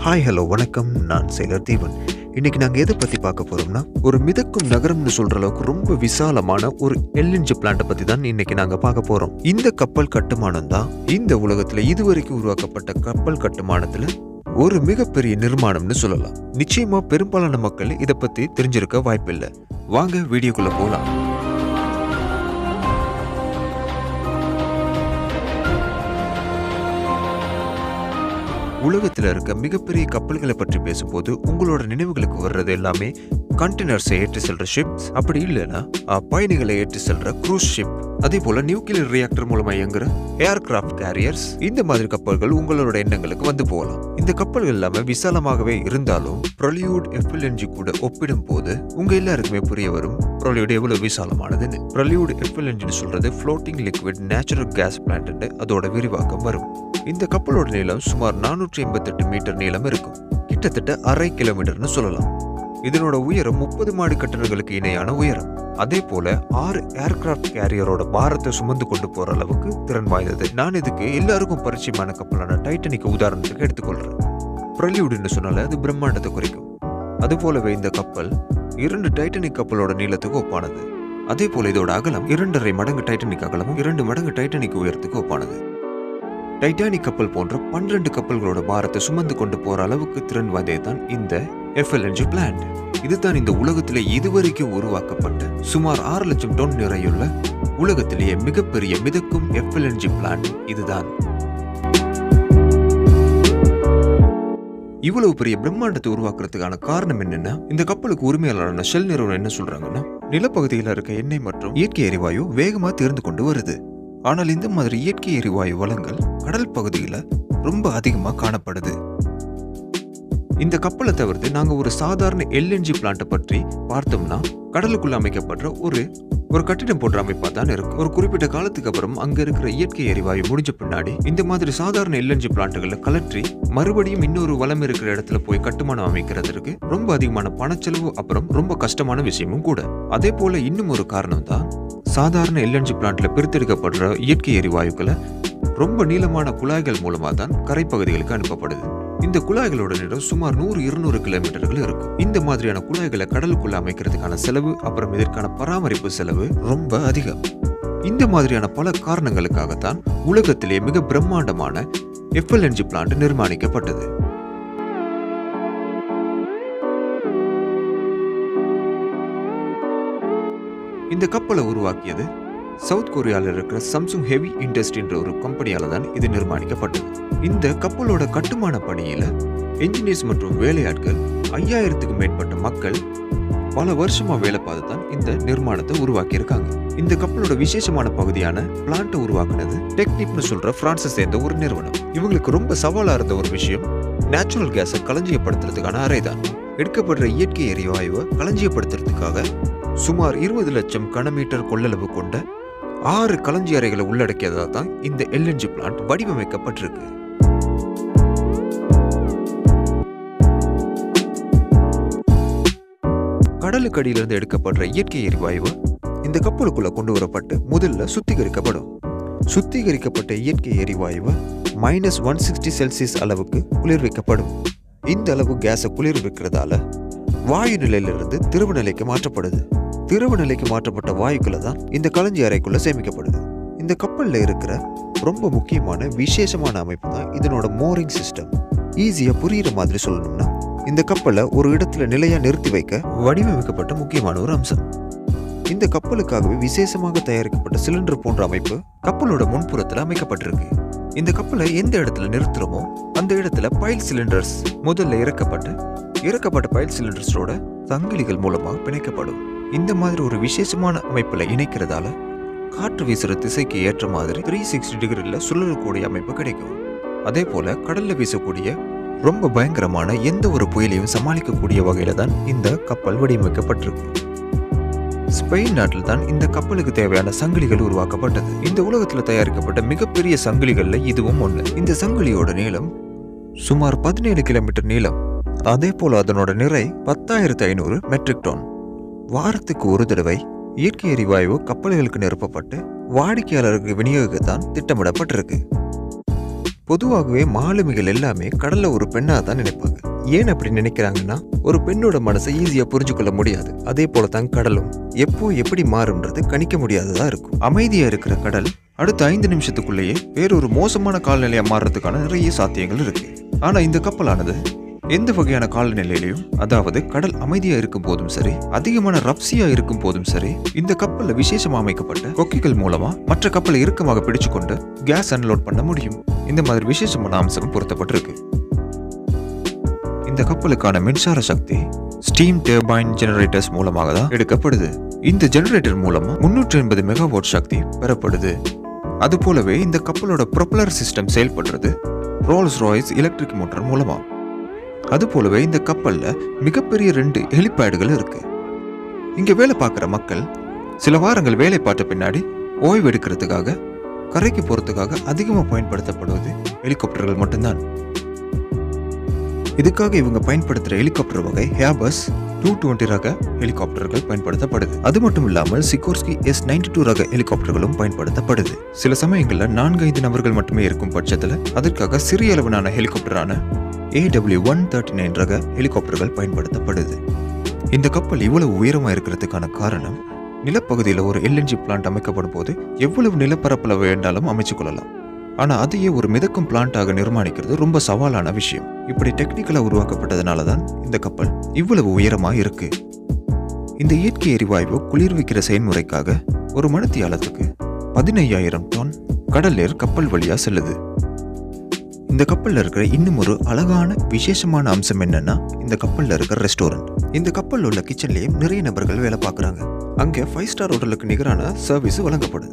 hi hello வணக்கம் நான் செயலர் தீபன் இன்னைக்கு நாங்கள் எதை பற்றி பார்க்க போகிறோம்னா ஒரு மிதக்கும் நகரம்னு சொல்கிற அளவுக்கு ரொம்ப விசாலமான ஒரு எல்என்ஜி பிளான்ட்டை பற்றி தான் இன்னைக்கு நாங்கள் பார்க்க போகிறோம் இந்த கப்பல் கட்டுமானம் தான் இந்த உலகத்தில் இதுவரைக்கும் உருவாக்கப்பட்ட கப்பல் கட்டுமானத்தில் ஒரு மிகப்பெரிய நிர்மாணம்னு சொல்லலாம் நிச்சயமா பெரும்பாலான மக்கள் இதை பற்றி தெரிஞ்சிருக்க வாய்ப்பில்லை வாங்க வீடியோக்குள்ள போகலாம் உலகத்தில் இருக்க மிகப்பெரிய கப்பல்களை பற்றி பேசும்போது உங்களோட நினைவுகளுக்கு வர்றது எல்லாமே கண்டெய்னர்ஸை ஏற்றி செல்ற ஷிப்ஸ் அப்படி இல்லைன்னா அஹ், பயணிகளை ஏற்றி செல்ற க்ரூஸ் ஷிப் அதே போல நியூக்ளியர் ரியாக்டர் மூலமா இயங்குற ஏர்கிராஃப்ட் கேரியர்ஸ் இந்த மாதிரி கப்பல்கள் உங்களோட எண்ணங்களுக்கு வந்து போகலாம் இந்த கப்பல்கள் எல்லாமே விசாலமாகவே இருந்தாலும் ப்ரொலியூட் எஃப்எல்என்ஜி கூட ஒப்பிடும் போது உங்க எல்லாருக்குமே புரிய வரும் ப்ரொலியூட் எவ்வளவு விசாலமானதுன்னு ப்ரொலியூட் எஃப்எல்என்ஜின்னு சொல்றது floating liquid natural gas plant அதோட விரிவாக்கம் வரும் இந்த கப்பலோட நீளம் சுமார் நானூற்றி எண்பத்தெட்டு மீட்டர் நீளம் இருக்கும் கிட்டத்தட்ட அரை கிலோமீட்டர்னு சொல்லலாம் இதனோட உயரம் முப்பது மாடி கட்டடங்களுக்கு இணையான உயரம் அதே போல ஆறு ஏர்கிராஃப்ட் கேரியரோட பாரத்தை சுமந்து கொண்டு போற அளவுக்கு திறன் வாய்ந்தது நான் இதுக்கு எல்லாருக்கும் பரிச்சயமான கப்பலான டைட்டனிக் உதாரணத்துக்கு எடுத்துக்கொள்றேன் பிரலியூடுன்னு சொன்னால அது பிரம்மாண்டத்தை குறிக்கும் அது போலவே இந்த கப்பல் இரண்டு டைட்டனிக் கப்பலோட நீளத்துக்கு ஒப்பானது அதே போல இதோட அகலம் இரண்டரை மடங்கு டைட்டனிக் அகலமும் இரண்டு மடங்கு டைட்டனிக் உயரத்துக்கு ஒப்பானது டைட்டானிக் கப்பல் போன்ற பன்னிரண்டு கப்பல்களோட பாரத்தை சுமந்து கொண்டு போற அளவுக்கு திறன் வாய்ந்தது தான் இந்த எஃப்எல்என்ஜி பிளான்ட் இதுதான் இந்த உலகத்திலே இதுவரைக்கும் உருவாக்கப்பட்ட சுமார் ஆறு லட்சம் டன் நிறையுள்ள உலகத்திலேயே மிகப்பெரிய மிதக்கும் எஃப்எல்என்ஜி பிளான்ட் இதுதான் இவ்வளவு பெரிய பிரம்மாண்டத்தை உருவாக்குறதுக்கான காரணம் என்னன்னா இந்த கப்பலுக்கு உரிமையாளரான ஷெல் நிறுவனம் என்ன சொல்றாங்கன்னா நிலப்பகுதியில் இருக்க எண்ணெய் மற்றும் இயற்கை எரிவாயு வேகமா தேர்ந்து கொண்டு வருது ஆனால் இந்த மாதிரி இயற்கை எரிவாயு வளங்கள் கடல் பகுதியில் ரொம்ப அதிகமாக காணப்படுது இந்த கப்பலை தவிர்த்து நாங்க ஒரு சாதாரண எல்என்ஜி பிளான்ட்டை பற்றி பார்த்தோம்னா கடலுக்குள்ள அமைக்கப்படுற ஒரு ஒரு கட்டிடம் போன்ற அமைப்பா தான் இருக்கும் ஒரு குறிப்பிட்ட காலத்துக்கு அப்புறம் அங்க இருக்கிற இயற்கை எரிவாயு முடிஞ்ச பின்னாடி இந்த மாதிரி சாதாரண எல்என்ஜி பிளான்ட்டுகளை கலற்றி மறுபடியும் இன்னொரு வளம் இருக்கிற இடத்துல போய் கட்டுமானம் அமைக்கிறதுக்கு ரொம்ப அதிகமான பணச்செலவு அப்புறம் ரொம்ப கஷ்டமான விஷயமும் கூட அதே போல இன்னும் ஒரு காரணம் தான் சாதாரண எல்என்ஜி பிளான்ட்ல பிரித்தெடுக்கப்படுற இயற்கை எரிவாயுக்களை ரொம்ப நீளமான குழாய்கள் மூலமா தான் கரைப்பகுதிகளுக்கு அனுப்பப்படுது இந்த குழாய்களோட நீளம் சுமார் நூறு இருநூறு கிலோமீட்டர்கள் இருக்கும் இந்த மாதிரியான குழாய்களை கடலுக்குள்ள அமைக்கிறதுக்கான செலவு அப்புறம் இதற்கான பராமரிப்பு செலவு ரொம்ப அதிகம் இந்த மாதிரியான பல காரணங்களுக்காகத்தான் உலகத்திலே மிக பிரம்மாண்டமான எஃப்எல்என்ஜி பிளான்ட் நிர்மாணிக்கப்பட்டது இந்த கப்பலை உருவாக்கியது சவுத் கொரியாவில் இருக்கிற சம்சுங் ஹெவி இண்டஸ்ட்ரின்ற ஒரு கம்பெனியால தான் இது நிர்மாணிக்கப்பட்டது இந்த கப்பலோட கட்டுமான பணியில என்ஜினியர்ஸ் மற்றும் வேலையாட்கள் ஐயாயிரத்துக்கு மேற்பட்ட மக்கள் பல வருஷமா வேலை பார்த்து தான் இந்த நிர்மாணத்தை உருவாக்கி இருக்காங்க இந்த கப்பலோட விசேஷமான பகுதியான பிளான்ட்டை உருவாக்குனது டெக்னிக்னு சொல்ற பிரான்ஸை சேர்ந்த ஒரு நிறுவனம் இவங்களுக்கு ரொம்ப சவாலா இருந்த ஒரு விஷயம் நேச்சுரல் கேஸை களஞ்சியப்படுத்துறதுக்கான அறை தான் எடுக்கப்படுற இயற்கை எரிவாயுவை களஞ்சியப்படுத்துறதுக்காக சுமார் இருபது லட்சம் கனமீட்டர் கொள்ளளவு கொண்ட ஆறு களஞ்சி அறைகளை உள்ளடக்கியதா தான் இந்த எல்என்ஜி பிளான்ட் வடிவமைக்கப்பட்டிருக்கு கடலுக்கு அடியிலிருந்து எடுக்கப்படுற இயற்கை எரிவாயு இந்த கப்பலுக்குள்ள கொண்டு வரப்பட்டு முதல்ல சுத்திகரிக்கப்படும் சுத்திகரிக்கப்பட்ட இயற்கை எரிவாயுவை மைனஸ் ஒன் சிக்ஸ்டி செல்சியஸ் அளவுக்கு குளிர்விக்கப்படும் இந்த அளவு கேஸை குளிர்விக்கிறதால வாயு நிலையிலிருந்து திரவ நிலைக்கு மாற்றப்படுது திரவ நிலைக்கு மாற்றப்பட்ட வாயுக்களை தான் இந்த களஞ்சி அறைக்குள்ள சேமிக்கப்படுது இந்த கப்பல்ல இருக்கிற ரொம்ப முக்கியமான விசேஷமான அமைப்பு தான் இதனோட மோரிங் சிஸ்டம் ஈஸியா புரியுற மாதிரி சொல்லணும்னா இந்த கப்பலை ஒரு இடத்துல நிலையா நிறுத்தி வைக்க வடிவமைக்கப்பட்ட முக்கியமான ஒரு அம்சம் இந்த கப்பலுக்காகவே விசேஷமாக தயாரிக்கப்பட்ட சிலிண்டர் போன்ற அமைப்பு கப்பலோட முன்புறத்துல அமைக்கப்பட்டிருக்கு இந்த கப்பலை எந்த இடத்துல நிறுத்துறோமோ அந்த இடத்துல பைல் சிலிண்டர்ஸ் முதல்ல இறக்கப்பட்டு இறக்கப்பட்ட பைல் சிலிண்டர்ஸோட சங்கிலிகள் மூலமாக பிணைக்கப்படும் இந்த மாதிரி ஒரு விசேஷமான அமைப்புல இணைக்கிறதால காற்று வீசுற திசைக்கு ஏற்ற மாதிரி த்ரீ சிக்ஸ்டி டிகிரியில் சுழலக்கூடிய அமைப்பு கிடைக்கும் அதே போல கடல்ல வீசக்கூடிய ரொம்ப பயங்கரமான எந்த ஒரு புயலையும் சமாளிக்கக்கூடிய வகையில தான் இந்த கப்பல் வடிவமைக்கப்பட்டிருக்கு ஸ்பெயின் நாட்டில் தான் இந்த கப்பலுக்கு தேவையான சங்கிலிகள் உருவாக்கப்பட்டது இந்த உலகத்தில் தயாரிக்கப்பட்ட மிகப்பெரிய சங்கிலிகள்ல இதுவும் ஒன்று இந்த சங்கிலியோட நீளம் சுமார் பதினேழு கிலோமீட்டர் நீளம் அதே போல அதனோட நிறை பத்தாயிரத்து ஐநூறு மெட்ரிக் டன் வாரத்துக்கு ஒரு தடவை இயற்கை எரிவாயு கப்பல்களுக்கு நிரப்பப்பட்டு வாடிக்கையாளருக்கு விநியோகிக்கத்தான் திட்டமிடப்பட்டிருக்கு பொதுவாகவே மாலுமிகள் எல்லாமே கடல்ல ஒரு பெண்ணாக தான் நினைப்பாங்க ஏன் அப்படி நினைக்கிறாங்கன்னா ஒரு பெண்ணோட மனசை ஈஸியா புரிஞ்சு கொள்ள முடியாது அதே போல தான் கடலும் எப்போ எப்படி மாறும்ன்றது கணிக்க முடியாததா இருக்கும் அமைதியா இருக்கிற கடல் அடுத்த ஐந்து நிமிஷத்துக்குள்ளேயே வேறொரு மோசமான காலநிலையா மாறுறதுக்கான நிறைய சாத்தியங்கள் இருக்கு ஆனா இந்த கப்பலானது எந்த வகையான காலநிலையிலையும் அதாவது கடல் அமைதியா இருக்கும் போதும் சரி அதிகமான ரப்சியா இருக்கும் போதும் சரி இந்த கப்பல்ல விசேஷமா அமைக்கப்பட்ட கொக்கிகள் மூலமா மற்ற கப்பலை இறுக்கமாக பிடிச்சுக்கொண்டு கேஸ் அன்லோட் பண்ண முடியும் இந்த மாதிரி விசேஷமான அம்சம் பொருத்தப்பட்டிருக்கு இந்த கப்பலுக்கான மின்சார சக்தி ஸ்டீம் டர்பைன் ஜெனரேட்டர்ஸ் மூலமாக தான் எடுக்கப்படுது இந்த ஜெனரேட்டர் மூலமா முன்னூற்றி எண்பது மெகாவாட் சக்தி பெறப்படுது அது போலவே இந்த கப்பலோட ப்ரொப்பலர் சிஸ்டம் செயல்படுறது ரோல்ஸ் ராய்ஸ் எலக்ட்ரிக் மோட்டார் மூலமா அது போலவே இந்த கப்பல்ல மிகப்பெரிய ரெண்டு ஹெலிபேடுகள் இருக்கு இங்க வேலை பார்க்குற மக்கள் சில வாரங்கள் வேலை பார்த்த பின்னாடி ஓய்வு எடுக்கிறதுக்காக கரைக்கு போறதுக்காக அதிகமாக பயன்படுத்தப்படுவது ஹெலிகாப்டர்கள் மட்டும்தான் இதுக்காக இவங்க பயன்படுத்துகிற ஹெலிகாப்டர் வகை ஹேபஸ் டூ டுவெண்ட்டி ரக ஹெலிகாப்டர்கள் பயன்படுத்தப்படுது அது மட்டும் இல்லாமல் சிக்கோர்ஸ்கி எஸ் நைன்டி டூ ரக ஹெலிகாப்டர்களும் பயன்படுத்தப்படுது சில சமயங்களில் நான்கு ஐந்து நபர்கள் மட்டுமே இருக்கும் பட்சத்தில் அதற்காக சிறிய அளவிலான ஹெலிகாப்டரான ஏடபிள்யூ ஒன் தேர்ட்டி நைன் ரக ஹெலிகாப்டர்கள் பயன்படுத்தப்படுது இந்த கப்பல் இவ்வளவு உயரமாக இருக்கிறதுக்கான காரணம் நிலப்பகுதியில் ஒரு எல்என்ஜி பிளான்ட் அமைக்கப்படும் போது எவ்வளவு நிலப்பரப்பில் வேண்டாலும் அமைச்சுக் கொள்ளலாம் ஆனால் அதையே ஒரு மிதக்கும் பிளான்ட்டாக நிர்மாணிக்கிறது ரொம்ப சவாலான விஷயம் இப்படி டெக்னிக்கலாக உருவாக்கப்பட்டதுனால தான் இந்த கப்பல் இவ்வளவு உயரமாக இருக்கு இந்த இயற்கை எரிவாயு குளிர்விக்கிற செயல்முறைக்காக ஒரு மணித்தியாலத்துக்கு பதினையாயிரம் டன் கடல் நீர் கப்பல் வழியா செல்லுது இந்த கப்பல்ல இருக்கிற இன்னும் ஒரு அழகான விசேஷமான அம்சம் என்னன்னா இந்த கப்பல்ல இருக்கிற ரெஸ்டாரண்ட் இந்த கப்பல்ல உள்ள கிச்சன்லயும் நிறைய நபர்கள் வேலை பார்க்குறாங்க அங்க ஃபைவ் ஸ்டார் ஹோட்டலுக்கு நிகரான சர்வீஸ் வழங்கப்படுது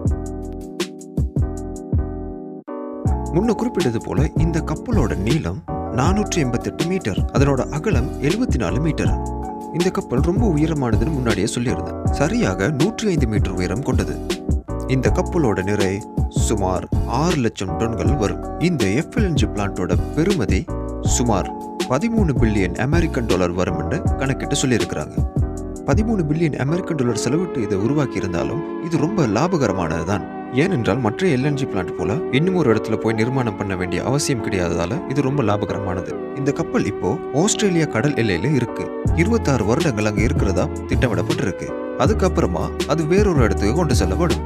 முன்ன குறிப்பிட்டது போல இந்த கப்பலோட நீளம் நானூற்றி எண்பத்தெட்டு மீட்டர் அதனோட அகலம் எழுபத்தி நாலு மீட்டர் இந்த கப்பல் ரொம்ப உயரமானதுன்னு முன்னாடியே சொல்லியிருந்தேன் சரியாக நூற்றி ஐந்து மீட்டர் உயரம் கொண்டது இந்த கப்பலோட நிறை சுமார் ஆறு லட்சம் டன்கள் வரும் இந்த எஃப்எல்என்ஜி பிளான்ட்டோட பெருமதி சுமார் பதிமூணு பில்லியன் அமெரிக்கன் டாலர் வரும் என்று கணக்கிட்டு சொல்லியிருக்கிறாங்க பதிமூணு பில்லியன் அமெரிக்கன் டாலர் செலவிட்டு இதை உருவாக்கி இருந்தாலும் இது ரொம்ப லாபகரமானது தான் ஏனென்றால் மற்ற எல்என்ஜி பிளான்ட் போல இன்னும் ஒரு இடத்துல போய் நிர்மாணம் பண்ண வேண்டிய அவசியம் கிடையாததால இது ரொம்ப லாபகரமானது இந்த கப்பல் இப்போ ஆஸ்திரேலியா கடல் எல்லையில இருக்கு இருபத்தாறு வருடங்கள் அங்க இருக்கிறதா திட்டமிடப்பட்டிருக்கு அதுக்கப்புறமா அது வேறொரு இடத்துக்கு கொண்டு செல்லப்படும்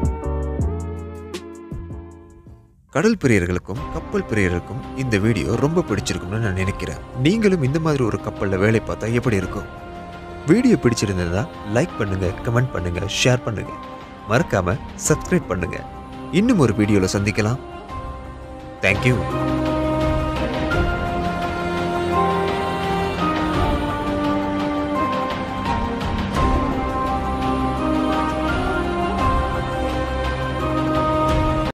கடல் பிரியர்களுக்கும் கப்பல் பிரியர்களுக்கும் இந்த வீடியோ ரொம்ப பிடிச்சிருக்கும்னு நான் நினைக்கிறேன் நீங்களும் இந்த மாதிரி ஒரு கப்பல்ல வேலை பார்த்தா எப்படி இருக்கும் வீடியோ பிடிச்சிருந்ததா லைக் பண்ணுங்க கமெண்ட் பண்ணுங்க ஷேர் பண்ணுங்க மறக்காம சப்ஸ்கிரைப் பண்ணுங்க இன்னும் ஒரு வீடியோல சந்திக்கலாம் தேங்க்யூ